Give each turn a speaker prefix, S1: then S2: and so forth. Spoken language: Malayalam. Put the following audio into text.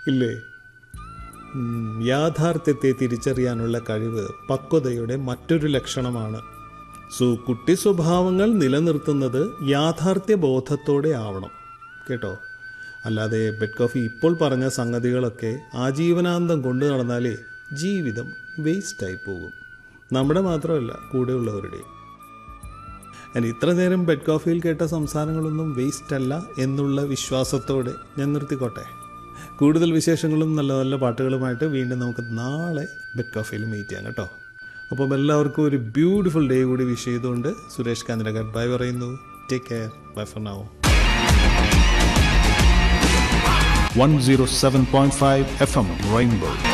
S1: ഇല്ലേ ഉം, യാഥാർത്ഥ്യത്തെ തിരിച്ചറിയാനുള്ള കഴിവ് പക്വതയുടെ മറ്റൊരു ലക്ഷണമാണ് സോ കുട്ടി സ്വഭാവങ്ങൾ നിലനിർത്തുന്നത് യാഥാർത്ഥ്യ ബോധത്തോടെ ആവണം കേട്ടോ അല്ലാതെ ബെഡ് കോഫി ഇപ്പോൾ പറഞ്ഞ സംഗതികളൊക്കെ ആജീവനാന്തം കൊണ്ടു നടന്നാലേ ജീവിതം വേസ്റ്റായി പോകും നമ്മുടെ മാത്രമല്ല കൂടെയുള്ളവരുടെയും ഞാൻ ഇത്ര നേരം ബെഡ് കോഫിയിൽ കേട്ട സംസാരങ്ങളൊന്നും വേസ്റ്റ് അല്ല എന്നുള്ള വിശ്വാസത്തോടെ ഞാൻ നിർത്തിക്കോട്ടെ കൂടുതൽ വിശേഷങ്ങളും നല്ല നല്ല പാട്ടുകളുമായിട്ട് വീണ്ടും നമുക്ക് നാളെ ബെഡ് കോഫിയിൽ മീറ്റ് ചെയ്യാം കേട്ടോ അപ്പം എല്ലാവർക്കും ഒരു ബ്യൂട്ടിഫുൾ ഡേ കൂടി വിഷ് ചെയ്തുകൊണ്ട് സുരേഷ് കാന്തിരകർ ബൈ പറയുന്നു take care bye for now
S2: 107.5 FM Rainbow.